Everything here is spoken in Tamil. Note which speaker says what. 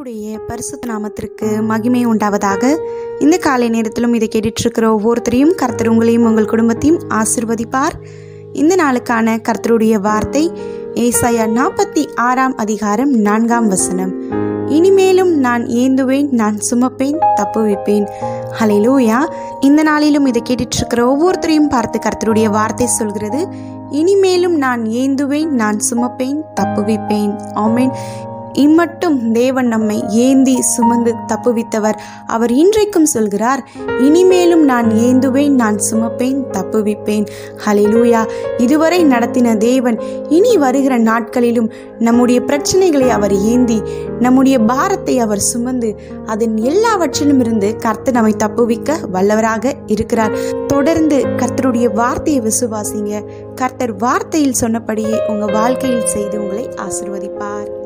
Speaker 1: கர்த்தருடைய பரிசுத்த நாமத்திற்கு மகிமை உண்டாவதாக இந்த காலை நேரத்திலும் இதை கேட்டுட்டு இருக்கிற ஒவ்வொருத்தரையும் கர்த்தர் உங்களையும் உங்கள் குடும்பத்தையும் ஆசிர்வதிப்பார் இந்த நாளுக்கான கர்த்தருடைய வார்த்தை ஏசாயா நாற்பத்தி ஆறாம் அதிகாரம் நான்காம் வசனம் இனிமேலும் நான் ஏந்துவேன் நான் சுமப்பேன் தப்புவிப்பேன் ஹalleluya இந்த நாளிலும் இதை கேட்டுட்டு இருக்கிற ஒவ்வொருத்தரையும் பார்த்து கர்த்தருடைய வார்த்தை சொல்கிறது இனிமேலும் நான் ஏந்துவேன் நான் சுமப்பேன் தப்புவிப்பேன் ஆமென் இம்மட்டும் தேவன் நம்மை ஏந்தி சுமந்து தப்புவித்தவர் அவர் இன்றைக்கும் சொல்கிறார் இனிமேலும் நான் ஏந்துவேன் நான் சுமப்பேன் தப்புவிப்பேன் ஹalleluya இதுவரை நடத்தின தேவன் இனி வருகிற நாட்களிலும் நம்முடைய பிரச்சனைகளை அவர் ஏந்தி நம்முடைய பாரத்தை அவர் சுமந்து அதன் எல்லாவற்றிலும் இருந்து கர்த்தர் நம்மை தப்புவிக்க வல்லவராக இருக்கிறார் தொடர்ந்து கர்த்தருடைய வார்த்தையை விசுவாசிங்க கர்த்தர் வார்த்தையில் சொன்னபடியே உங்க வாழ்க்கையில் செய்து உங்களை ஆசிர்வதிப்பார்